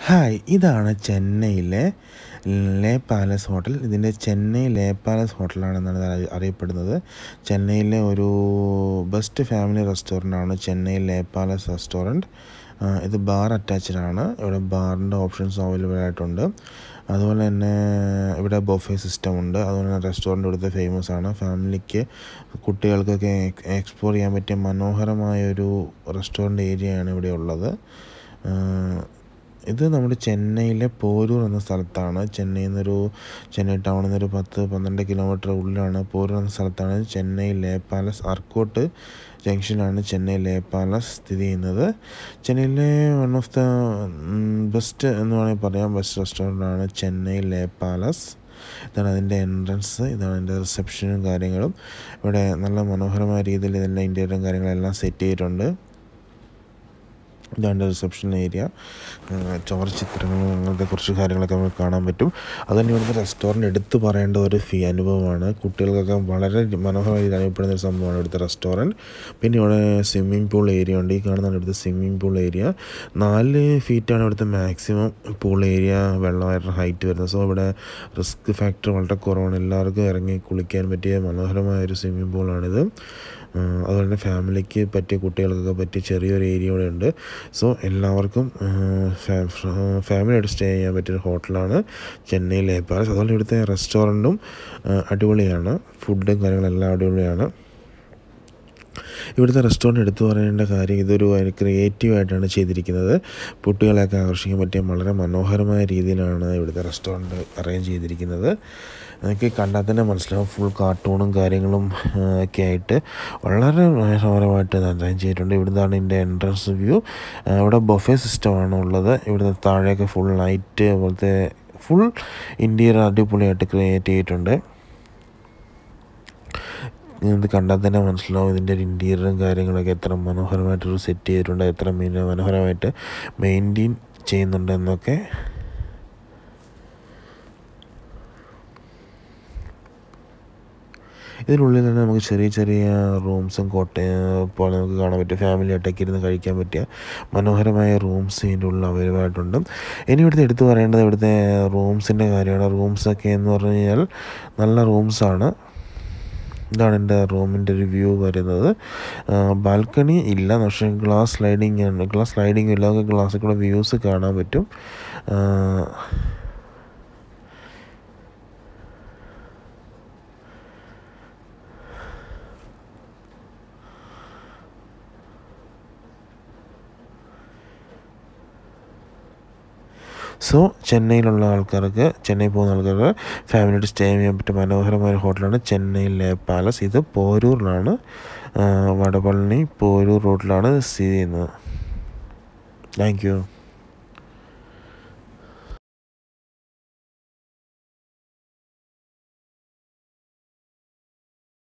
hi ഇതാണ് ചെന്നൈയിലെ ലേ palace hotel ഇതിൻ്റെ ചെന്നൈ ലേ പാലസ് ഹോട്ടലാണെന്നാണ് ഇത് അറി- അറിയപ്പെടുന്നത് ചെന്നൈയിലെ ഒരു ബെസ്റ്റ് ഫാമിലി റെസ്റ്റോറൻ്റ് ആണ് ചെന്നൈ ലേ പാലസ് റെസ്റ്റോറൻറ്റ് ഇത് ബാർ അറ്റാച്ച്ഡ് ആണ് ഇവിടെ ബാറിൻ്റെ ഓപ്ഷൻസ് അവൈലബിൾ ആയിട്ടുണ്ട് അതുപോലെ തന്നെ ഇവിടെ ബൊഫേ സിസ്റ്റം ഉണ്ട് അതുപോലെ തന്നെ റെസ്റ്റോറൻറ്റ് ഇവിടുത്തെ ഫേമസ് ആണ് ഫാമിലിക്ക് കുട്ടികൾക്കൊക്കെ എക്സ്പ്ലോർ ചെയ്യാൻ പറ്റിയ മനോഹരമായ ഒരു റെസ്റ്റോറൻറ്റ് ഏരിയയാണ് ഇവിടെ ഉള്ളത് ഇത് നമ്മുടെ ചെന്നൈയിലെ പോരൂർ എന്ന സ്ഥലത്താണ് ചെന്നൈയിൽ നിന്നൊരു ചെന്നൈ ടൗണിൽ നിന്നൊരു പത്ത് പന്ത്രണ്ട് കിലോമീറ്റർ ഉള്ളിലാണ് പോരൂർ എന്ന സ്ഥലത്താണ് ചെന്നൈ ലേ പാലസ് അർക്കോട്ട് ജംഗ്ഷനിലാണ് ചെന്നൈ ലേ പാലസ് സ്ഥിതി ചെയ്യുന്നത് ചെന്നൈയിലെ വൺ ഓഫ് ദ ബെസ്റ്റ് എന്ന് വേണമെങ്കിൽ പറയാം ബെസ്റ്റ് റെസ്റ്റോറൻ്റ് ആണ് ചെന്നൈ ലേ പാലസ് ഇതാണ് അതിൻ്റെ എൻട്രൻസ് ഇതാണ് അതിൻ്റെ റിസപ്ഷനും കാര്യങ്ങളും ഇവിടെ നല്ല മനോഹരമായ രീതിയിൽ ഇതിൻ്റെ ഇൻറ്റീരിയറും കാര്യങ്ങളെല്ലാം സെറ്റ് ചെയ്തിട്ടുണ്ട് ഇതാണ് റിസപ്ഷൻ ഏരിയ ചോര ചിത്രങ്ങളും അങ്ങനത്തെ കുറച്ച് കാര്യങ്ങളൊക്കെ നമുക്ക് കാണാൻ പറ്റും അതുതന്നെ ഇവിടുത്തെ റെസ്റ്റോറൻറ്റ് എടുത്തു പറയേണ്ട ഒരു ഫീ അനുഭവമാണ് കുട്ടികൾക്കൊക്കെ വളരെ മനോഹരമായ രീതിയിൽ അനുഭവപ്പെടുന്ന ഒരു സംഭവമാണ് ഇവിടുത്തെ റെസ്റ്റോറൻറ്റ് പിന്നെ ഇവിടെ സ്വിമ്മിംഗ് പൂൾ ഏരിയ ഉണ്ട് ഈ കാണുന്നതാണ് ഇവിടുത്തെ സ്വിമ്മിംഗ് പൂൾ ഏരിയ നാല് ഫീറ്റാണ് ഇവിടുത്തെ മാക്സിമം പൂൾ ഏരിയ വെള്ളമായിട്ട് ഹൈറ്റ് വരുന്നത് സോ ഇവിടെ റിസ്ക് ഫാക്ടർ വളരെ കുറവാണ് എല്ലാവർക്കും ഇറങ്ങി കുളിക്കാൻ പറ്റിയ മനോഹരമായ ഒരു സ്വിമ്മിംഗ് പൂളാണിത് അതുപോലെ തന്നെ ഫാമിലിക്ക് പറ്റിയ കുട്ടികൾക്കൊക്കെ പറ്റിയ ചെറിയൊരു ഏരിയ ഇവിടെ ഉണ്ട് സോ എല്ലാവർക്കും ഫാമിലി ആയിട്ട് സ്റ്റേ ചെയ്യാൻ പറ്റിയൊരു ഹോട്ടലാണ് ചെന്നൈ ലേ പാലസ് അതുപോലെ ഇവിടുത്തെ റെസ്റ്റോറൻറ്റും അടിപൊളിയാണ് ഫുഡും കാര്യങ്ങളെല്ലാം അടിപൊളിയാണ് ഇവിടുത്തെ റെസ്റ്റോറൻറ്റ് എടുത്തു പറയേണ്ട കാര്യം ഇതൊരു ക്രിയേറ്റീവായിട്ടാണ് ചെയ്തിരിക്കുന്നത് കുട്ടികളെയൊക്കെ ആകർഷിക്കാൻ പറ്റിയ വളരെ മനോഹരമായ രീതിയിലാണ് ഇവിടുത്തെ റെസ്റ്റോറൻറ്റ് അറേഞ്ച് ചെയ്തിരിക്കുന്നത് എനിക്ക് കണ്ടാൽ തന്നെ മനസ്സിലാവും ഫുൾ കാർട്ടൂണും കാര്യങ്ങളും ഒക്കെ ആയിട്ട് വളരെ മനോഹരമായിട്ട് അറേഞ്ച് ചെയ്തിട്ടുണ്ട് ഇവിടുന്നാണ് ഇതിൻ്റെ എൻട്രൻസ് വ്യൂ ഇവിടെ ബൊഫേ സിസ്റ്റമാണ് ഉള്ളത് ഇവിടുത്തെ താഴെയൊക്കെ ഫുൾ ലൈറ്റ് പോലത്തെ ഫുൾ ഇൻറ്റീരിയർ അടിപൊളിയായിട്ട് ക്രിയേറ്റ് ചെയ്തിട്ടുണ്ട് ഇത് കണ്ടാൽ തന്നെ മനസ്സിലാവും ഇതിൻ്റെ ഒരു ഇൻറ്റീരിയറും കാര്യങ്ങളൊക്കെ എത്ര മനോഹരമായിട്ടൊരു സെറ്റ് ചെയ്തിട്ടുണ്ട് എത്ര മനോഹരമായിട്ട് മെയിൻറ്റെയിൻ ചെയ്യുന്നുണ്ട് എന്നൊക്കെ ഇതിനുള്ളിൽ തന്നെ നമുക്ക് ചെറിയ ചെറിയ റൂംസും കോട്ടയും പോലെ നമുക്ക് കാണാൻ പറ്റും ഫാമിലി ആയിട്ടൊക്കെ ഇരുന്ന് കഴിക്കാൻ പറ്റിയ മനോഹരമായ റൂംസ് ഇതിൻ്റെ ഉള്ളിൽ അവൈലബിൾ ആയിട്ടുണ്ട് ഇനി ഇവിടുത്തെ എടുത്തു പറയേണ്ടത് ഇവിടുത്തെ റൂംസിൻ്റെ കാര്യമാണ് റൂംസൊക്കെ എന്ന് പറഞ്ഞു കഴിഞ്ഞാൽ നല്ല റൂംസാണ് ഇതാണ് എൻ്റെ റൂമിൻ്റെ ഒരു വ്യൂ വരുന്നത് ബാൽക്കണി ഇല്ല പക്ഷേ ഗ്ലാസ് സ്ലൈഡിങ് ആണ് ഗ്ലാസ് സ്ലൈഡിങ് ഇല്ല നമുക്ക് ഗ്ലാസ്സിൽ കൂടെ വ്യൂസ് കാണാൻ പറ്റും സോ ചെന്നൈയിലുള്ള ആൾക്കാർക്ക് ചെന്നൈ പോകുന്ന ആൾക്കാർക്ക് ഫാമിലിയായിട്ട് സ്റ്റേ ചെയ്യാൻ പറ്റിയ മനോഹരമായ ഹോട്ടലാണ് ചെന്നൈ ലേ പാലസ് ഇത് പോരൂരിലാണ് വടപളനി പോരൂർ റോഡിലാണ് സ്ഥിതി ചെയ്യുന്നത് താങ്ക് യു